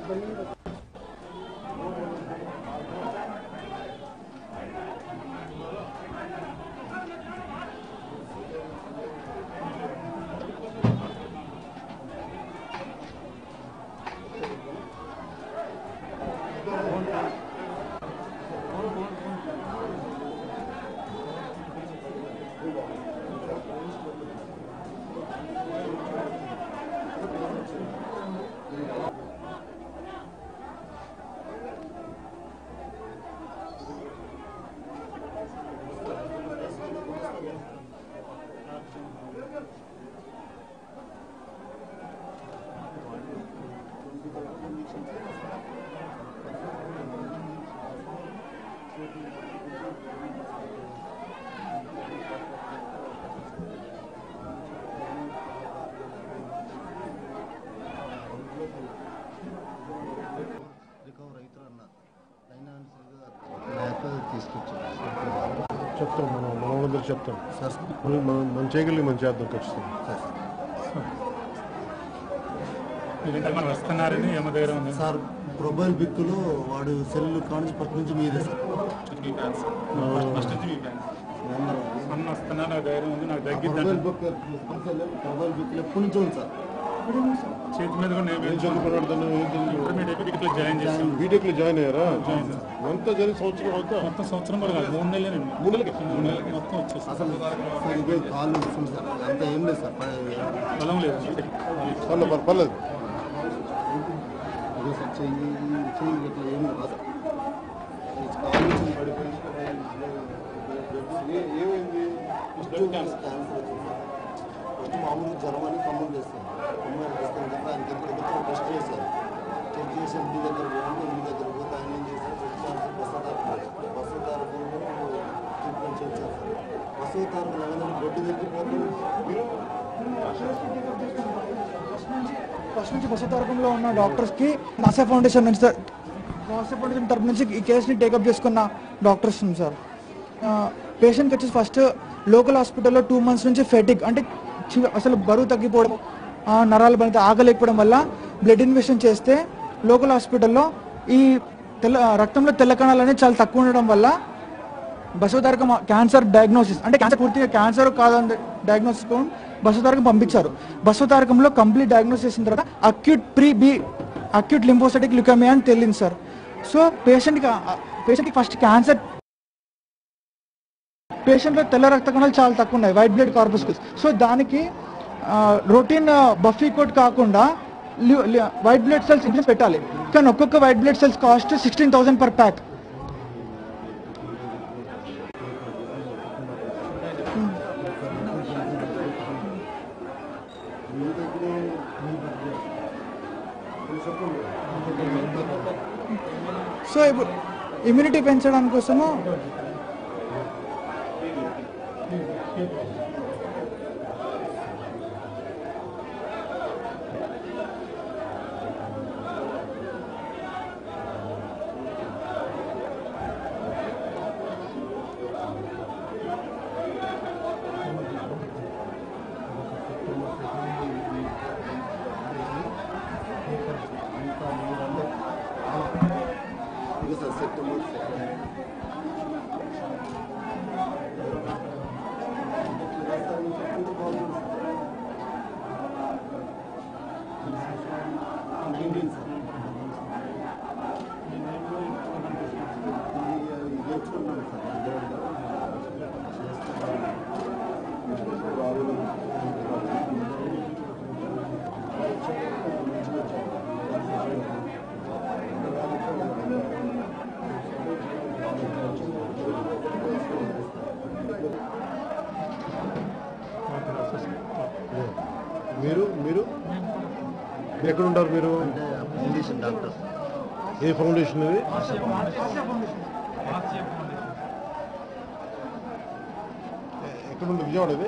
Recover అవుతారు అన్న ఫైనాన్షియల్గా మ్యాప్ తీసుకొచ్చారు చెప్తాం మనం మన వాళ్ళందరూ చెప్తాం సార్ మనం మనం- మనం చేయగలిగి మనం చేద్దాం ఖచ్చితంగా సార్ లేదంటే మనం వస్తున్నారని ఏమో దగ్గర ఉంది సార్ మొబైల్ బిక్కులో వాడు సెల్ కానించి పక్క నుంచి మీదే సార్ మీ ఫ్యాన్స్ ఫస్ట్ నుంచి మీ ఫ్యాన్స్ అన్న వస్తున్నా నాకు ధైర్యం ఉంది నాకు తగ్గిద్ది మొబైల్ బుక్ మొబైల్ బిక్కులు ఎప్పటి నుంచో ఉంది సార్ చేతి మీద కూడా నేను ఏం చదువుకున్నాడు తను ఏం చదువు ఇంటర్మీడియట్ అయిపోయి ఇట్లా జాయిన్ చేశాను బీటెక్ లో జాయిన్ అయ్యారా అంతా జరిగి సంవత్సరం అవుతా మొత్తం సంవత్సరం కూడా కాదు మూడు నెలలే నేను మూడు నెలలకి మూడు నెలలకి మొత్తం వచ్చేసి అసలు సార్ ఇదే కాళ్ళు వస్తుంది సార్ అంత ఏం లేదు సార్ ప- బలం లేదు పర్లేదు పర్లేదు, పర్లేదు అదే సార్ చెయ్యి చెయ్యి ఇట్లా ఏం లేదు సార్ కాళ్ళు నుంచి పడిపోయి ఏ- ఏమైంది క్యాన్సర్ వచ్చింది సార్ ఫస్ట్ మామూలుగా జ్వరం అని ఖమ్మం చేస్తాను ఖమ్మం చేస్తాను చెప్పి ఆయనకి ఎక్కడ ఎక్కడ టెస్ట్ చేశారు టెస్ట్ చేసి ఇంటి దగ్గర పోయింది ఇంటి దగ్గర పోతే ఆయన ఏం చేశారు టెస్ట్ చేసి బస్సు తారకం బస్సు తారకంలో ట్రీట్మెంట్ చేశారు సార్ బస్సు తారకం అనగానే బొడ్డు తగ్గిపోతుంది ఫస్ట్ నుంచి బసతారకంలో ఉన్న డాక్టర్స్కి నాసా ఫౌండేషన్ నుంచి సార్ నాసా ఫౌండేషన్ తరపు నుంచి ఈ కేసుని టేకప్ చేసుకున్న డాక్టర్స్ ఉంది సార్ పేషెంట్కి వచ్చేసి ఫస్ట్ లోకల్ హాస్పిటల్లో టూ మంత్స్ నుంచి ఫెటిక్ అంటే చి- అసలు బరువు తగ్గిపోవడం ఆ, నరాలు బలితే ఆగలేకపోవడం వల్ల బ్లడ్ ఇన్వెస్టిగేషన్ చేస్తే లోకల్ హాస్పిటల్లో ఈ తెల్ల రక్తంలో తెల్ల కణాలు అనేవి చాలా తక్కువ ఉండడం వల్ల బసవతారకం క్యాన్సర్ డయాగ్నోసిస్ అంటే క్యాన్సర్ పూర్తిగా క్యాన్సర్ కాదని డయాగ్నోసిస్ బసవతారకం పంపించారు బసవతారకంలో కంప్లీట్ డయాగ్నోస్ చేసిన తర్వాత acute pre B acute lymphocytic leukaemia అని తెలియదు సార్ సో పేషెంట్కి పేషెంట్కి ఫస్ట్ క్యాన్సర్ పేషెంట్లో తెల్ల రక్త కణాలు చాలా తక్కువ ఉన్నాయి వైట్ బ్లడ్ కార్పస్కుల్స్ సో దానికి రొటీన్ బఫీ కోట్ కాకుండా వైట్ బ్లడ్ సెల్స్ ఇంజెక్షన్ పెట్టాలి కానీ ఒక్కొక్క white blood cells cost sixteen thousand per pack so ఇప్పుడు ఇమ్యూనిటీ పెంచడానికి కోసము ఇక సార్ సెప్టెంబర్ సెకండ్ మీరు మీరు మీరు ఎక్కడ ఉంటారు మీరు ఫౌండేషన్ డాక్టర్ ఏ ఫౌండేషన్ ఇది ఎ- ఎక్కడ ఉంది విజయవాడ ఇది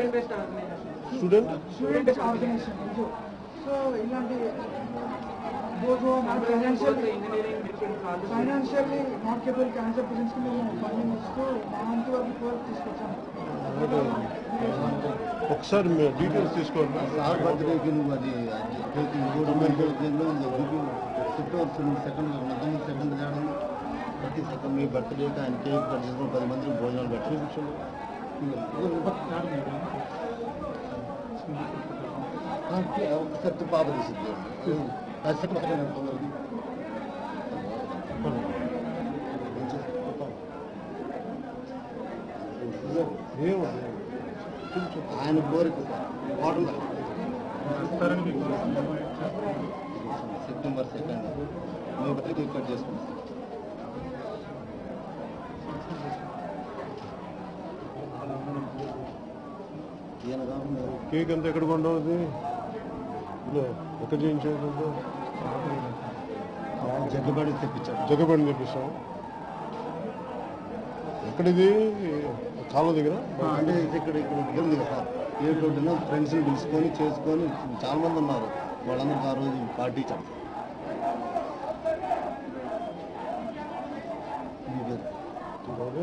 స్టూడెంట్ స్టూడెంట్ ఆర్గనైజేషన్ సో ఇలాంటి those who are not financially financially not capable cancer patients కి మేము ఫండింగ్ ఇస్తూ మా వంతు వరకు వరకు తీసుకొచ్చాము ఒకసారి మీ డీటెయిల్స్ తీసుకోండి సార్ బర్త్డేకి నువ్వు అది కేక్ మూడు మెడికల్ సెప్టెంబర్ సెకండ్ మధ్యాహ్నం సెకండ్ చేయడం ప్రతి సెకండ్ మీ బర్త్డేకి ఆయన కేక్ కట్ చేసుకుని పది మందికి భోజనాలు పెట్టి ఒకసారి పాప తీసింది సెకండ్ పక్కన తొందరగా ఏముంది ఆయన కోరిక హోటల్ ఇస్తారని మీకు సెప్టెంబర్ సెకండ్ మీ బర్త్డే కేక్ కట్ చేసుకుంటాం ఈయన కాకుండా కేక్ అంతా ఎక్కడ కొండవుతుంది ఇదిగో, ఎక్కడ చేయించేది జగ్గబడి తెప్పించాడు జగబండి తెప్పిస్తాం ఎక్కడిది కాలువ దగ్గర అంటే ఇది ఇక్కడ ఇక్కడ ఉంది కదా సార్ ఏ రోడ్డున ఫ్రెండ్స్ని పిలుచుకొని చేసుకొని చాలా మంది ఉన్నారు వాళ్ళందరికీ ఆ రోజు పార్టీ ఇచ్చాం మీ పేరు? చూడాలి.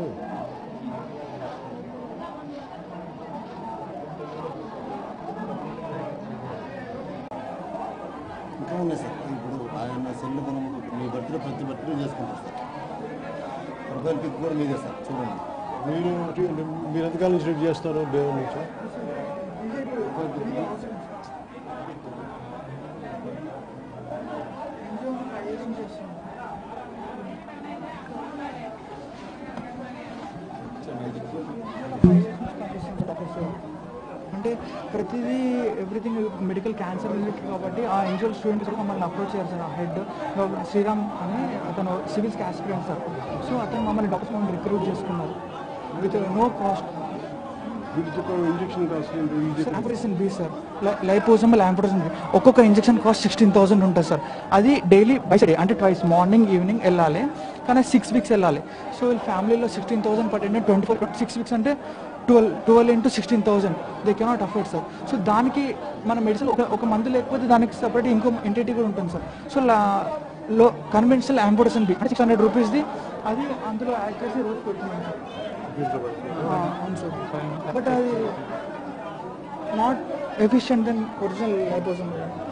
ఇంకా ఉన్నాయి సార్ ఇప్పుడు ఆయన సెల్ మనం మీ బర్త్డే ప్రతి బర్త్డే చేసుకుంటారు సార్ ప్రొఫైల్ పిక్ కూడా మీదే సార్ చూడండి మీరు మీరు ఎంతకాలం నుంచి రెడీ చేస్తారు దేవుడి నుంచి అంటే ప్రతిదీ ఎవ్రీథింగ్ మెడికల్ క్యాన్సర్ రిలేటెడ్ కాబట్టి ఆ ఎన్జిఓ స్టూడెంట్స్ కూడా మమ్మల్ని అప్రోచ్ చేయాలి సార్ ఆ హెడ్ శ్రీరామ్ అని అతను సివిల్స్ ఆస్పిరెంట్ సార్ సో అతను మమ్మల్ని డాక్టర్స్ మమ్మల్ని రిక్రూట్ చేసుకున్నారు విత్ నో కాస్ట్ వీటికి ఒక ఇంజక్షన్ కాస్ట్ ఏంటి? ఇంజెక్షన్ యాంప్రోసిన్ బి సార్ లైపోజమల్ యాంప్రోసిన్ బి ఒక్కొక్క ఇంజెక్షన్ కాస్ట్ సిక్స్టీన్ థౌసండ్ ఉంటుంది సార్ అది డైలీ బై డే అంటే ట్వైస్ మార్నింగ్ ఈవినింగ్ వెళ్ళాలి కానీ సిక్స్ వీక్స్ వెళ్ళాలి సో వీళ్ళ ఫ్యామిలీలో సిక్స్టీన్ థౌసండ్ పట్టింటే ట్వంటీ ఫోర్ సిక్స్ వీక్స్ అంటే twelve twelve into sixteen thousand they cannot afford sir so దానికి మన మెడిసిన్ ఒక ఒక మందు లేకపోతే దానికి సపరేట్ ఇంకో ఎంటిటీ కూడా ఉంటుంది సార్ సో లో కన్వెన్షనల్ యాంపోడసన్ బి అంటే సిక్స్ హండ్రెడ్ రూపీస్ది అది అందులో యాడ్ చేసి రోజు పెడుతున్నాం సార్ ఆ, అవును సార్ బట్ అది నాట్ ఎఫిషియంట్ దెన్ ఒరిజినల్ లైపోజన్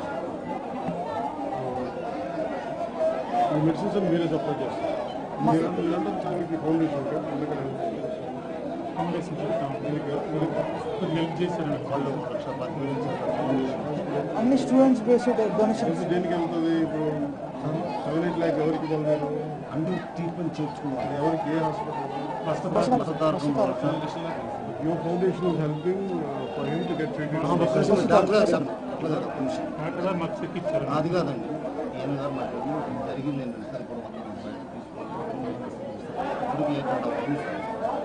ఈ మెడిసిన్స్ అన్ని మీరే సప్లై చేస్తారు మీరు వీళ్ళందరూ దానికి ఫౌండేషన్ ఉంటే అందుకని ఫౌండేషన్ చెప్తాం హెల్ప్ చేశారు వాళ్ళు లక్ష పది నుంచి అన్ని స్టూడెంట్స్ బేస్డ్ డొనేషన్స్ ఇది దేనికి వెళ్తుంది ఇప్పుడు సెవెన్ ఎయిట్ ల్యాక్ ఎవరికి ఇవ్వాలి మీరు అందరూ ట్రీట్మెంట్ చేర్చుకున్నారు ఎవరికి ఏ hospital Basavatarakam your foundation is helping for him to get treated doctor గారు సార్, అట్లా కాదు, ఒక నిమిషం. డాక్టర్ గారు మాకు చెక్ ఇచ్చారు అది కాదండి ఈయన గారు మాట్లాడి జరిగింది ఏంటంటే సార్ ఇప్పుడు మొత్తం బయట తీసుకోవాలి. ఇప్పుడు ఏ కాడ ఉంది సార్?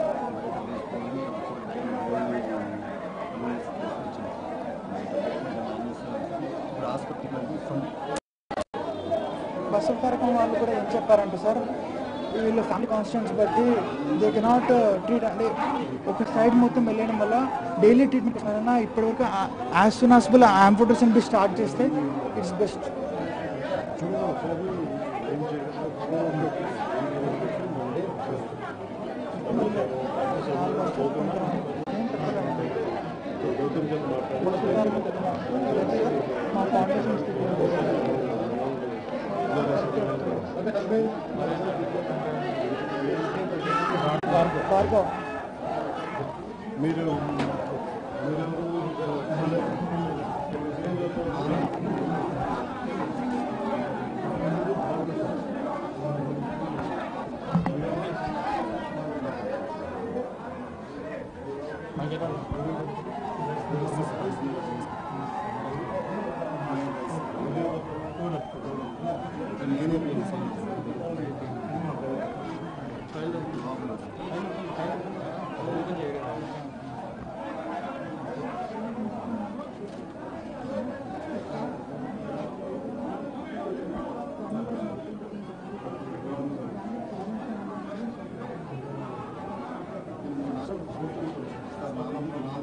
ఇప్పుడు హాస్పిటల్కి వెళ్తే some బస్సు తరకం వాళ్ళు కూడా ఏం చెప్పారంటే సార్ వీళ్ళు ఫ్యామిలీ కాన్స్టెంట్స్ బట్టి దే కెనాట్ ట్రీట్ అంటే ఒక సైడ్ మొత్తం వెళ్ళడం వల్ల డైలీ ట్రీట్మెంట్ ఇస్తున్నారన్నా ఇప్పటివరకు యాజ్ సూన్ యాస్బుల్ యాంపోటేషన్ బి స్టార్ట్ చేస్తే ఇట్స్ బెస్ట్ మా ఫౌండేషన్ భార్గవ్ మీరు మీరు నేనే పోలీసు నాలుగు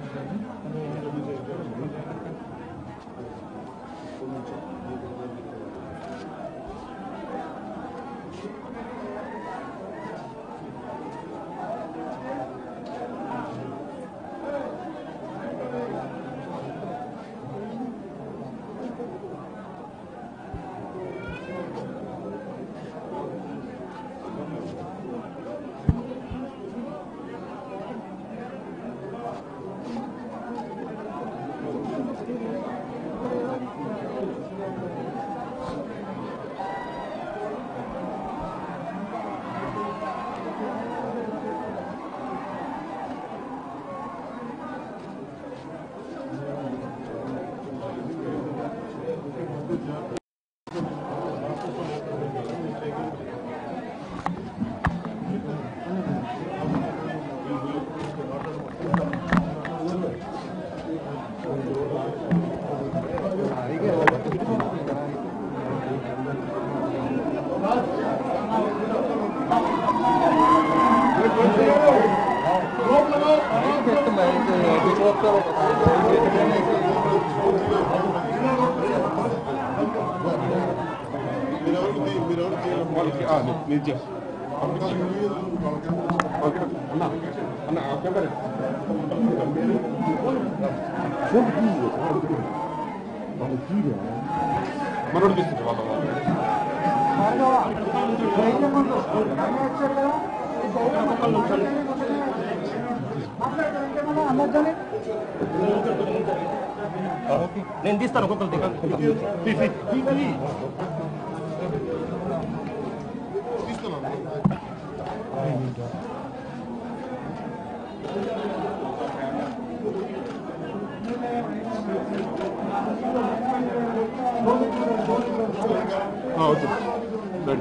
మనోడు తీసుకుంటే వాళ్ళ నేను తీస్తాను ఒక్కొక్కరు ఓకే రెడీ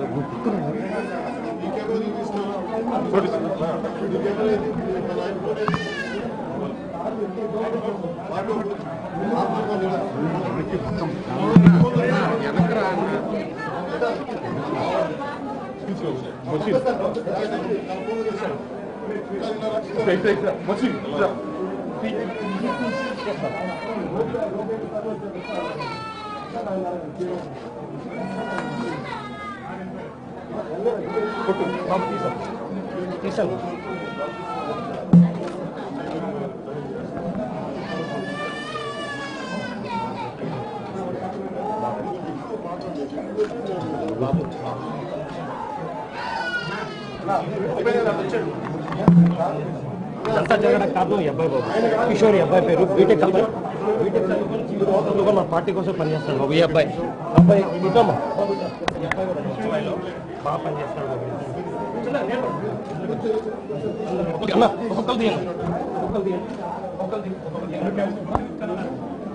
వచ్చి తీసాను ఇదంతా జరగడానికి కారణం ఈ అబ్బాయి బాబు కిషోర్ ఈ అబ్బాయి పేరు బీటెక్ అబ్బాయి బీటెక్ చదువుకొని జీవిత మొత్తంలో మన పార్టీ కోసం పనిచేస్తాడు బాబు ఈ అబ్బాయి అబ్బాయి ఇదమ్మా ఈ అబ్బాయి కూడా మున్సిపాలిటీలో బాగా పనిచేస్తాడు బాబు ఓకే, అన్న ఒక్కొక్కరు తీయండి ఒక్కొక్కరు తీయండి ఒక్కొక్కరు తీయండి ఒక్కొక్కరు తీయండి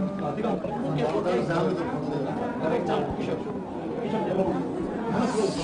కిషోర్ కిషోర్ చెప్పండి.